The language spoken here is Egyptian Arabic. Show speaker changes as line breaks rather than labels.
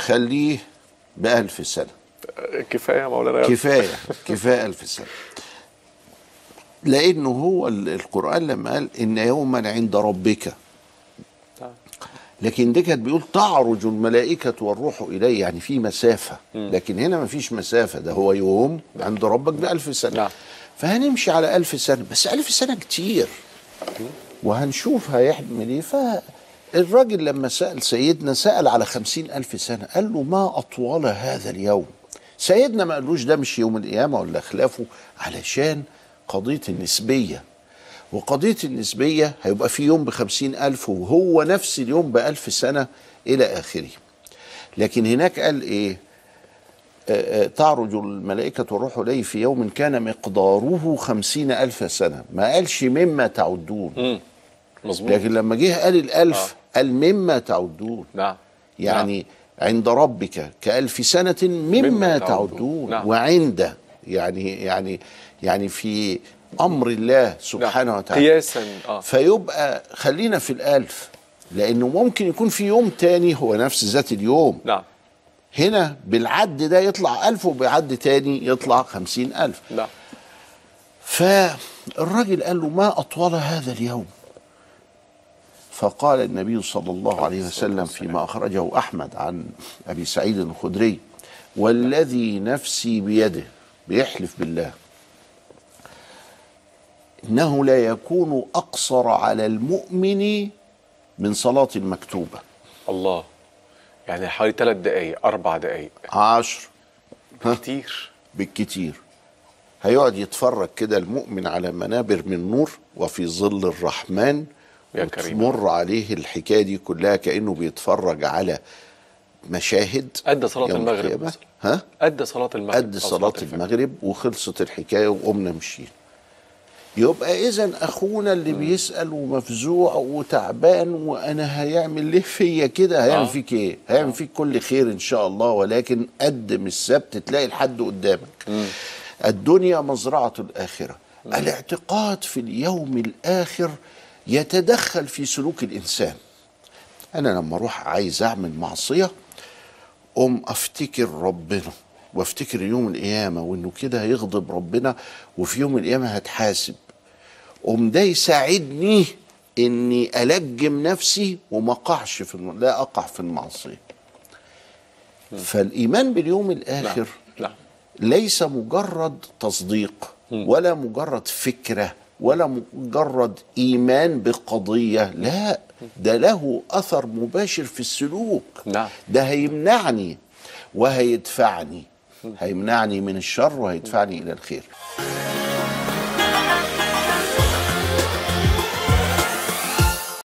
خليه بألف سنة
كفايه يا مولانا
كفاية كفاية ألف سنة لأنه هو ال- القرآن لما قال إن يوما عند ربك
نعم.
لكن دي كانت بيقول تعرج الملائكة والروح إليه يعني في مسافة لكن هنا ما فيش مسافة ده هو يوم عند ربك بألف سنة
نعم.
فهنمشي على ألف سنة بس ألف سنة كتير وهنشوف هيحمل ايه فالراجل لما سأل سيدنا سأل على خمسين ألف سنة قال له ما أطول هذا اليوم سيدنا ما قالوش ده مش يوم القيامة ولا خلافه علشان قضية النسبية وقضية النسبية هيبقى في يوم بخمسين ألف وهو نفس اليوم بألف سنة إلى آخره لكن هناك قال إيه آه، آه، تعرج الملائكة والروح إليه في يوم كان مقداره خمسين ألف سنة ما قالش مما تعدون
مم. مظبوط
لكن لما جه قال الألف قال مما تعدون
نعم
يعني عند ربك كألف سنة مما,
مما
تعدون,
تعدون. نعم.
وعند يعني يعني يعني في أمر الله سبحانه
نعم.
وتعالى
قياسا اه
فيبقى خلينا في الألف لأنه ممكن يكون في يوم تاني هو نفس ذات اليوم
نعم
هنا بالعد ده يطلع ألف وبعد تاني يطلع خمسين ألف
نعم
فالراجل قال له ما أطول هذا اليوم فقال النبي صلى الله عليه وسلم فيما أخرجه أحمد عن أبي سعيد الخدري والذي نفسي بيده بيحلف بالله إنه لا يكون أقصر على المؤمن من صلاة المكتوبة
الله يعني حوالي ثلاث دقائق اربع دقائق
عشر ها
كتير
بالكتير هيقعد يتفرج كده المؤمن على منابر من نور وفي ظل الرحمن
يا كريم.
وتمر عليه الحكايه دي كلها كانه بيتفرج على مشاهد
ادى صلاه
يوم
المغرب
القيامة.
مثلا
ها
ادى صلاه المغرب
قد
أو
صلاة
الفجر.
المغرب وخلصت الحكاية وقمنا مشينا يبقى إذا أخونا اللي بيسأل ومفزوع وتعبان وأنا هيعمل ليه فيا كده هيعمل
آه.
فيك إيه؟ هيعمل فيك كل خير إن شاء الله ولكن قدم السبت تلاقي الحد قدامك الدنيا مزرعة الآخرة الاعتقاد في اليوم الآخر يتدخل في سلوك الإنسان أنا لما أروح عايز أعمل معصية قوم افتكر ربنا وافتكر يوم القيامة وانه كده هيغضب ربنا وفي يوم القيامة هتحاسب قوم ده يساعدني اني الجم نفسي وما اقعش في الم... لا اقع في المعصية فالايمان باليوم الاخر
نعم
ليس مجرد تصديق ولا مجرد فكرة ولا مجرد إيمان بقضية لا ده له أثر مباشر في السلوك
نعم.
ده هيمنعني وهيدفعني هيمنعني من الشر وهيدفعني إلى الخير